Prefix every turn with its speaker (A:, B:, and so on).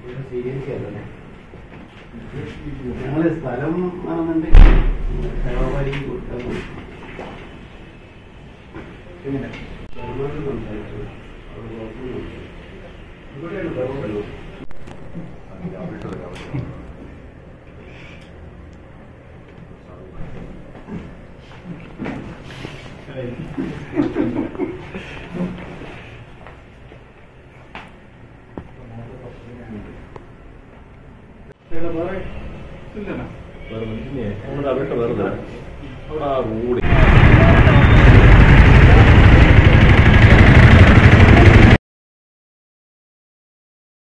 A: സ്വീകരിച്ചല്ലേ ഞങ്ങള് സ്ഥലം ആണെന്നുണ്ടെങ്കിൽ സേവാപാലിക്ക് കൊടുക്കാൻ നോക്കും.
B: എങ്ങനെ
A: ചെറുമാട്ട് സംസാരിച്ചു അവിടെ കുഴപ്പമൊന്നുമില്ല. ഇവിടെയാണ് കുഴപ്പമുള്ളത്
B: ഇല്ലല്ലോ
C: വേറെ മനുഷ്യനെ അവിടെ അവിടെ വേറെ അവിടെ ആ റോഡ്